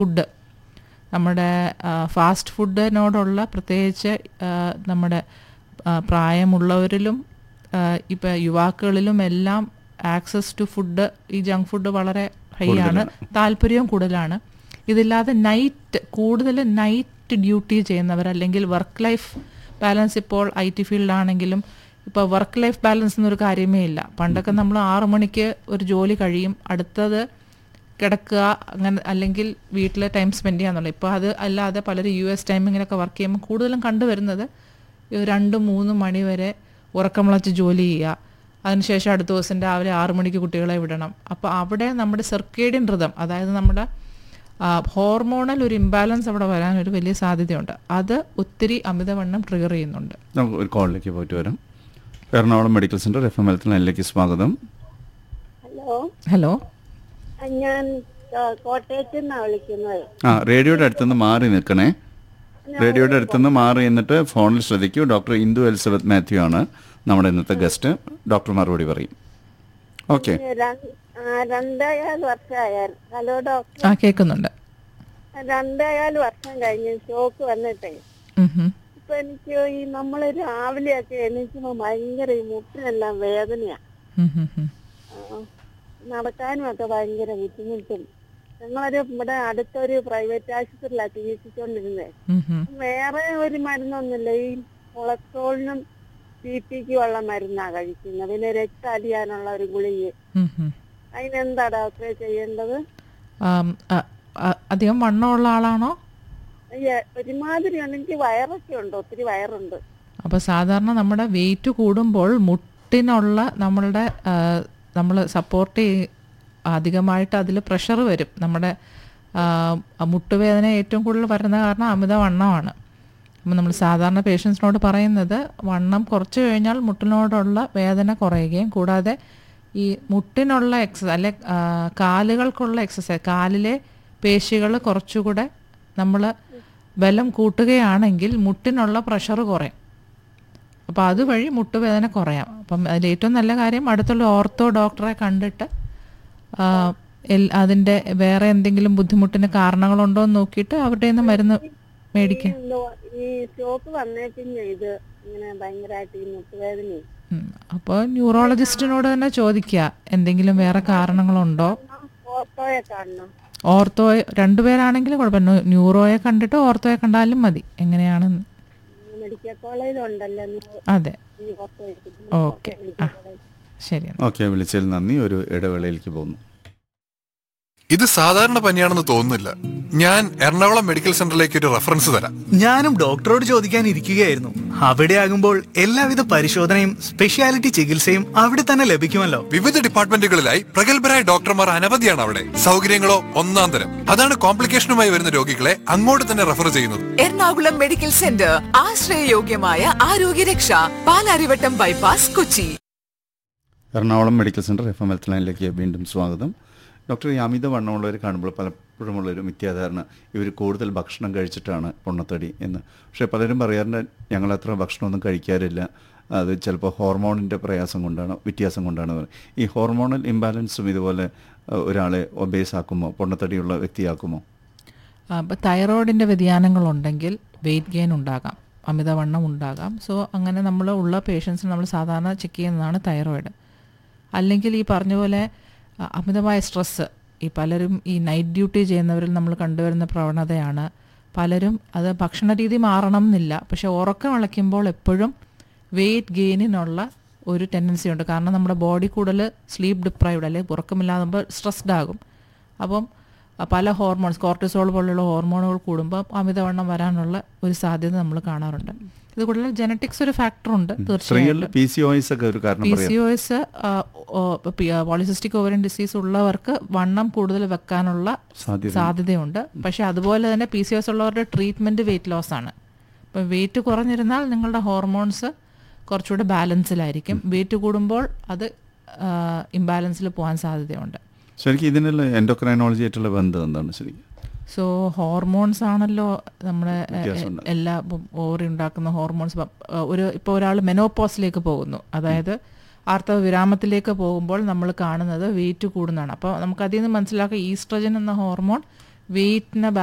Food നമ്മുടെ fast ഫുഡിനോടുള്ള പ്രത്യേകിച്ച് ആ, നമ്മുടെ ആ, പ്രായമുള്ളവരിലും ഇപ്പം യുവാക്കളിലും എല്ലാം ആക്സസ് ടു ഫുഡ് ഈ ജങ്ക് ഫുഡ് വളരെ ഹൈ ആണ് താല്പര്യവും കൂടുതലാണ് ഇതില്ലാതെ നൈറ്റ് കൂടുതൽ നൈറ്റ് ഡ്യൂട്ടി ചെയ്യുന്നവർ അല്ലെങ്കിൽ വർക്ക് ലൈഫ് ബാലൻസ് ഇപ്പോൾ ഐ ടി ഫീൽഡാണെങ്കിലും ഇപ്പോൾ വർക്ക് ലൈഫ് ബാലൻസ് എന്നൊരു കാര്യമേ ഇല്ല പണ്ടൊക്കെ നമ്മൾ ആറു മണിക്ക് ഒരു ജോലി കഴിയും അടുത്തത് കിടക്കുക അങ്ങനെ അല്ലെങ്കിൽ വീട്ടിൽ ടൈം സ്പെൻഡ് ചെയ്യാന്നുള്ളത് ഇപ്പോൾ അത് അല്ലാതെ പലരും യു എസ് ടൈമിങ്ങിലൊക്കെ വർക്ക് ചെയ്യുമ്പോൾ കൂടുതലും കണ്ടുവരുന്നത് ഈ രണ്ട് മൂന്ന് മണി വരെ ഉറക്കമുളച്ച് ജോലി ചെയ്യുക അതിനുശേഷം അടുത്ത ദിവസം രാവിലെ ആറു മണിക്ക് കുട്ടികളെ വിടണം അപ്പോൾ അവിടെ നമ്മുടെ സെർക്കേഡിയൻ ഋതം അതായത് നമ്മുടെ ഹോർമോണൽ ഒരു ഇംബാലൻസ് അവിടെ വരാൻ ഒരു വലിയ സാധ്യതയുണ്ട് അത് ഒത്തിരി അമിതവണ്ണം ട്രിഗർ ചെയ്യുന്നുണ്ട് നമുക്ക് ഒരു കോളിലേക്ക് പോയിട്ട് വരാം Ernakulam medical centre F M health ലൈനിലേക്ക് സ്വാഗതം ഹലോ ഹലോ ആ, ഞാൻ ആ, കോട്ടയത്ത് നിന്നാണ് വിളിക്കുന്നത് ആ റേഡിയോയുടെ അടുത്തുനിന്ന് മാറി നിൽക്കണേ റേഡിയോയുടെ അടുത്തുനിന്ന് മാറി നിന്നിട്ട് ഫോണിൽ ശ്രദ്ധിക്കൂ ഡോക്ടർ ഇന്ദു എലിസബത്ത് മാത്യു ആണ് നമ്മുടെ ഇന്നത്തെ ഗസ്റ്റ് ഡോക്ടർ മറുപടി പറയും ഓക്കെ രണ്ട്- ആ, രണ്ടേകാൽ വർഷമായാൽ ഹലോ ഡോക്ടർ ആ കേൾക്കുന്നുണ്ട് രണ്ടേകാൽ വർഷം കഴിഞ്ഞ് ഷോക്ക് വന്നിട്ടേ ഉം ഹും. ഇപ്പൊ എനിക്ക് ഈ നമ്മള് രാവിലെയൊക്കെ എണീക്കുമ്പോ ഭയങ്കര ഈ മുട്ടിനെല്ലാം വേദനയാ ഉം ഹും ഹും. ആ, നടക്കാനും ഒക്കെ ഭയങ്കര ബുദ്ധിമുട്ടും ഞങ്ങളൊരു ഇവിടെ അടുത്തൊരു പ്രൈവറ്റ് ആശുപത്രിയിലാണ് ചികിത്സിച്ചോണ്ടിരുന്നേ ഉം ഹും. വേറെ ഒരു മരുന്നൊന്നുമില്ല ഈ കൊളസ്ട്രോളിനും ബി പിക്കും ഉള്ള മരുന്നാ കഴിക്കുന്നത് പിന്നെ രക്തം അലിയാനുള്ള ഒരു ഗുളിക ഉം ഹും. അതിനെന്താ ഡോക്ടറെ ചെയ്യേണ്ടത് ആം, അ- അ- അധികം വണ്ണമുള്ള ആളാണോ ഈ ഒരുമാതിരി ഉണ്ട് എനിക്ക് വയറൊക്കെ ഉണ്ട് ഒത്തിരി വയറുണ്ട് അപ്പോൾ സാധാരണ നമ്മുടെ വെയിറ്റ് കൂടുമ്പോൾ മുട്ടിനുള്ള നമ്മളുടെ നമ്മൾ സപ്പോർട്ട് അധികമായിട്ട് അതിൽ പ്രഷർ വരും നമ്മുടെ ആ, മുട്ടുവേദന ഏറ്റവും കൂടുതൽ വരുന്ന കാരണം അമിത വണ്ണമാണ് അപ്പം നമ്മൾ സാധാരണ പേഷ്യൻസിനോട് പറയുന്നത് വണ്ണം കുറച്ച് കഴിഞ്ഞാൽ മുട്ടിനോടുള്ള വേദന കുറയുകയും കൂടാതെ ഈ മുട്ടിനുള്ള എക്സസൈസ് അല്ലെ ആ, കാലുകൾക്കുള്ള എക്സസൈസ് കാലിലെ പേശികൾ കുറച്ചുകൂടെ നമ്മൾ ബലം കൂട്ടുകയാണെങ്കിൽ മുട്ടിനുള്ള പ്രഷർ കുറയും അപ്പോൾ അതുവഴി മുട്ടുവേദന കുറയാം അപ്പം അതിൽ ഏറ്റവും നല്ല കാര്യം അടുത്തുള്ള ഓർത്തോ ഡോക്ടറെ കണ്ടിട്ട് ആ, എൽ- അതിൻ്റെ വേറെ എന്തെങ്കിലും ബുദ്ധിമുട്ടിന് കാരണങ്ങളുണ്ടോ എന്ന് നോക്കിയിട്ട് അവരുടെ നിന്ന് മരുന്ന് മേടിക്കാം ഈ ലോ- ഈ ഷോക്ക് വന്നേ പിന്നെ ഇത് ഇങ്ങനെ ഭയങ്കരമായിട്ട് ഈ മുട്ടുവേദനയും ഉം. അപ്പോൾ ന്യൂറോളജിസ്റ്റിനോട് തന്നെ ചോദിക്കുക എന്തെങ്കിലും വേറെ കാരണങ്ങളുണ്ടോ ഓർത്തോയെ കാണണം ഓർത്തോ രണ്ടുപേരാണെങ്കിലും കുഴപ്പമില്ല ന്യൂറോയെ കണ്ടിട്ട് ഓർത്തോയെ കണ്ടാലും മതി എങ്ങനെയാണെന്ന് മെഡിക്കൽ കോളേജിലുണ്ടല്ലോ അതെ ഈ ഓർത്തോ ഓക്കെ ആ ശരി എന്നാ. ഓക്കെ വിളിച്ചതിൽ നന്ദി ഒരു ഇടവേളയിലേക്ക് പോകുന്നു ഇത് സാധാരണ പനിയാണെന്ന് തോന്നുന്നില്ല ഞാൻ എറണാകുളം മെഡിക്കൽ സെന്ററിലേക്ക് ഒരു റെഫറൻസ് തരാം ഞാനും ഡോക്ടറോട് ചോദിക്കാൻ ഇരിക്കുകയായിരുന്നു അവിടെ ആകുമ്പോൾ എല്ലാവിധ പരിശോധനയും സ്പെഷ്യാലിറ്റി ചികിത്സയും അവിടെ തന്നെ ലഭിക്കുമല്ലോ വിവിധ ഡിപ്പാർട്ട്മെന്റുകളിലായി പ്രഗത്ഭരായ ഡോക്ടർമാർ അനവധിയാണ് അവിടെ സൗകര്യങ്ങളോ ഒന്നാം തരം അതാണ് കോംപ്ലിക്കേഷനുമായി വരുന്ന രോഗികളെ അങ്ങോട്ട് തന്നെ റെഫർ ചെയ്യുന്നത് എറണാകുളം മെഡിക്കൽ സെന്റർ ആശ്രയയോഗ്യമായ ആരോഗ്യരക്ഷ Palarivattom bypass Kochi Ernakulam medical centre F M health ലൈനിലേക്ക് വീണ്ടും സ്വാഗതം ഡോക്ടർ ഈ അമിത വണ്ണമുള്ളവർ കാണുമ്പോൾ പലപ്പോഴും ഉള്ളൊരു മിഥ്യാധാരണ ഇവർ കൂടുതൽ ഭക്ഷണം കഴിച്ചിട്ടാണ് പൊണ്ണത്തടി എന്ന് പക്ഷേ പലരും പറയാറുണ്ട് ഞങ്ങൾ അത്ര ഭക്ഷണമൊന്നും കഴിക്കാറില്ല അത് ചിലപ്പോൾ ഹോർമോണിൻ്റെ പ്രയാസം കൊണ്ടാണ് വ്യത്യാസം കൊണ്ടാണ് എന്ന് പറയും. ഈ ഹോർമോണൽ ഇംബാലൻസും ഇതുപോലെ അഹ്, ഒരാളെ ഒബേസ് ആക്കുമോ പൊണ്ണത്തടിയുള്ള വ്യക്തിയാക്കുമോ അപ്പോൾ തൈറോയിഡിൻ്റെ വ്യതിയാനങ്ങളുണ്ടെങ്കിൽ വെയിറ്റ് ഗെയിൻ ഉണ്ടാകാം അമിതവണ്ണം ഉണ്ടാകാം സോ അങ്ങനെ നമ്മൾ ഉള്ള പേഷ്യൻസിന് നമ്മൾ സാധാരണ ചെക്ക് ചെയ്യുന്നതാണ് തൈറോയിഡ് അല്ലെങ്കിൽ ഈ പറഞ്ഞ പോലെ അ, അമിതമായ സ്ട്രെസ്സ് ഈ പലരും ഈ നൈറ്റ് ഡ്യൂട്ടി ചെയ്യുന്നവരിൽ നമ്മൾ കണ്ടുവരുന്ന പ്രവണതയാണ് പലരും അത് ഭക്ഷണ രീതി മാറണം എന്നില്ല പക്ഷെ ഉറക്കം ഇളയ്ക്കുമ്പോൾ എപ്പോഴും വെയിറ്റ് ഗെയിനിനുള്ള ഒരു ടെൻഡൻസി ഉണ്ട് കാരണം നമ്മുടെ ബോഡി കൂടുതൽ സ്ലീപ്പ് ഡിപ്രൈവ്ഡ് അല്ലെങ്കിൽ ഉറക്കമില്ലാതെ സ്ട്രെസ്ഡ് ആകും അപ്പം അ, പല ഹോർമോൺസ് കോർട്ടിസോൾ പോലുള്ള ഹോർമോണുകൾ കൂടുമ്പോൾ അമിതവണ്ണം വരാനുള്ള ഒരു സാധ്യത നമ്മൾ കാണാറുണ്ട് ഇത് കൂടുതൽ ജനറ്റിക്സ് ഒരു ഫാക്ടർ ഉണ്ട് സ്ത്രീകളിൽ തീർച്ചയായിട്ടും പി സി ഒ എസ് ഒക്കെ ഒരു കാരണം പി പറയാം C O S polycystic ovarian disease ഉള്ളവർക്ക് വണ്ണം കൂടുതൽ വെക്കാനുള്ള സാധ്യത സാധ്യതയുണ്ട് പക്ഷെ അതുപോലെ തന്നെ പി സി എസ് ഉള്ളവരുടെ ട്രീറ്റ്മെൻറ്റ് വെയിറ്റ് ലോസ് ആണ് ഇപ്പം വെയിറ്റ് കുറഞ്ഞിരുന്നാൽ നിങ്ങളുടെ ഹോർമോൺസ് കുറച്ചുകൂടെ ബാലൻസിലായിരിക്കും വെയിറ്റ് കൂടുമ്പോൾ അത് ഇംബാലൻസിൽ പോകാൻ സാധ്യതയുണ്ട് ശരിക്കും ഇതിനുള്ള എൻഡോക്രൈനോളജി ആയിട്ടുള്ള ബന്ധം എന്താണ് ശരിക്കും സോ ഹോർമോൺസ് ആണല്ലോ നമ്മുടെ എ, എ, വ്യത്യാസമുണ്ട്. എല്ലാ ഓറി ഉണ്ടാക്കുന്ന ഹോർമോൺസ് ഇപ്പം, എ, ഒരു ഇപ്പോൾ ഒരാൾ മെനോപോസിലേക്ക് പോകുന്നു അതായത് ആർത്തവ വിരാമത്തിലേക്ക് പോകുമ്പോൾ നമ്മൾ കാണുന്നത് വെയിറ്റ് കൂടുന്നതാണ് അപ്പോൾ നമുക്ക് അതിൽ നിന്ന് മനസ്സിലാക്കുക ഈസ്ട്രജൻ എന്ന ഹോർമോൺ വെയിറ്റിനെ